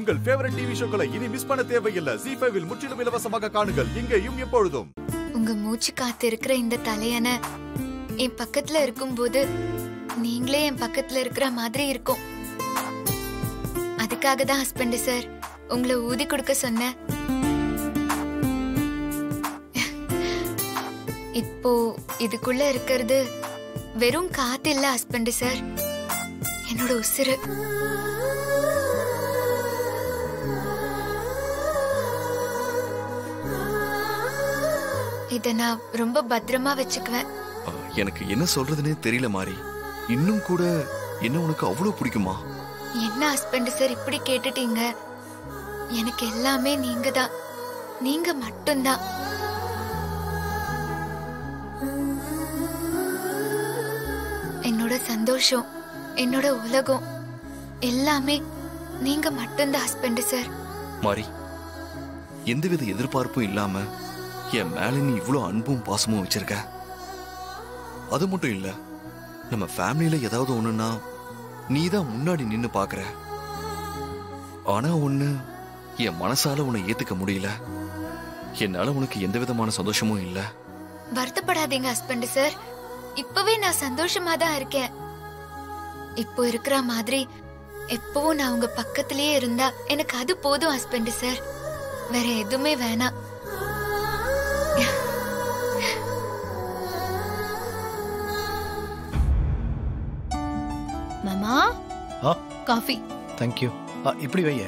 உங்கள் favourite TV ஷோக்களை இனி miss பண்ண தேவையில்லை ஜி ஃபைவில் முற்றிலும் இலவசமாக காணுங்கள் இங்கேயும் எப்பொழுதும் உங்க மூச்சு காத்து இருக்கிற இந்த தலையண என் பக்கத்துல இருக்கும்போது நீங்களே என் பக்கத்துல இருக்கிற மாதிரி இருக்கும் அதுக்காக தான் ஹஸ்பண்ட் சார் உங்களை ஊதி கொடுக்க சொன்னேன் இப்போ இதுக்குள்ள இருக்கிறது வெறும் காத்து இல்ல ஹஸ்பண்ட் சார் என்னோட உசுரு இத நான் ரொம்ப பத்திரமா வச்சுக்குவேன் ஆ, எனக்கு என்ன சொல்றதுனே தெரியல மாறி இன்னும் கூட என்ன உனக்கு அவ்வளவு பிடிக்குமா என்ன ஹஸ்பண்ட் சார் இப்படி கேட்டுட்டீங்க எனக்கு எல்லாமே நீங்க தான் நீங்க மட்டும்தான் என்னோட சந்தோஷம் என்னோட உலகம் எல்லாமே நீங்க மட்டும்தான் ஹஸ்பண்ட் சார் மாறி எந்தவித எதிர்பார்ப்பும் இல்லாம என் மேல நீ இவ்வளவு அன்பும் பாசமும் வச்சிருக்க அது மட்டும் இல்ல நம்ம ஃபேமிலியில ஏதாவது ஒண்ணுன்னா நீ தான் முன்னாடி நின்னு பாக்குற ஆனா ஒண்ணு என் மனசால உன்னை ஏத்துக்க முடியல என்னால உனக்கு எந்த விதமான சந்தோஷமும் இல்ல வருத்தப்படாதீங்க ஹஸ்பண்ட் சார் இப்பவே நான் சந்தோஷமா தான் இருக்கேன் இப்போ இருக்கிற மாதிரி எப்பவும் நான் உங்க பக்கத்திலேயே இருந்தா எனக்கு அது போதும் ஹஸ்பண்ட் சார் வேற எதுவுமே வேணாம் மாமா ஆ காஃபி தேங்க்யூ இப்படி வைய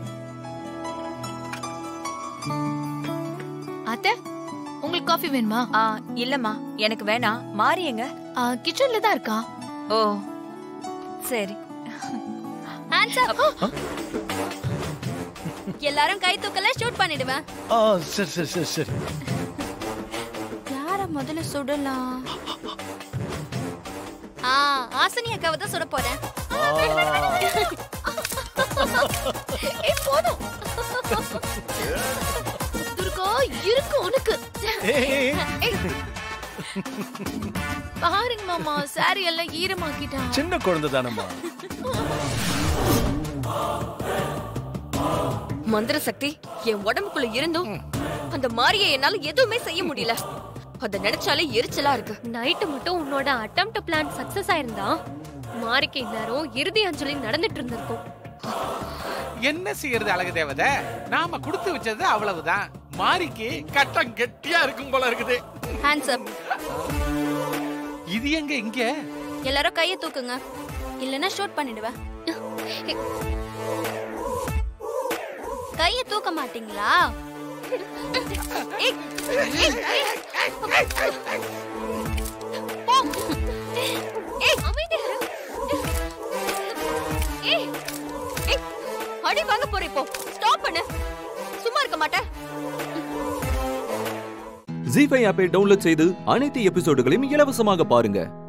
அத்தை உங்களுக்கு காஃபி வேணுமா ஆ இல்லம்மா எனக்கு வேணாம் மாறி எங்க கிச்சன்ல தான் இருக்கா ஓ சரி ஹேண்ட்ஸ் அப் எல்லாரும் கை தூக்கல ஷூட் பண்ணிடுவேன் ஆ சரி சரி சரி சரி யார முதல்ல சுடலாம் ஆ ஆசனி அக்காவை தான் சுட போறேன் ஏய் போதும் துர்கா இருக்கு உனக்கு ஏய், ஏய். பாருங்க மாமா சாரி எல்லாம் ஈரமாக்கிட்டான் சின்ன குழந்தை தானம்மா மந்திர சக்தி என் உடம்புக்குள்ள இருந்தும் அந்த மாரியை என்னால எதுவுமே செய்ய முடியல அத நினைச்சாலே எரிச்சலா இருக்கு நைட்டு மட்டும் உன்னோட அட்டம்ப்ட் பிளான் சக்சஸ் ஆயிருந்தா மாரிக்கு இந்நேரம் இறுதி அஞ்சலி நடந்துட்டு இருந்திருக்கும் என்ன செய்யறது அழகு தேவதை நாம கொடுத்து வச்சது அவ்வளவுதான் மாரிக்கு கட்டம் கெட்டியா இருக்கும் போல இருக்குது ஹேண்ட்ஸ் அப் இது எங்க இங்க எல்லாரும் கையை தூக்குங்க இல்லைன்னா ஷூட் பண்ணிடுவேன் கையை தூக்க மாட்டீங்களா ஏய், ஏய், ஏய். போ. ஏய், அமைதியா இரு. ஏய், ஏய், அடி வாங்க போற இப்போ ஸ்டாப் பண்ணு சும்மா இருக்க மாட்டேன் ஜி ஃபைவ் ஆப்பை டவுன்லோட் செய்து அனைத்து எபிசோடுகளையும் இலவசமாக பாருங்க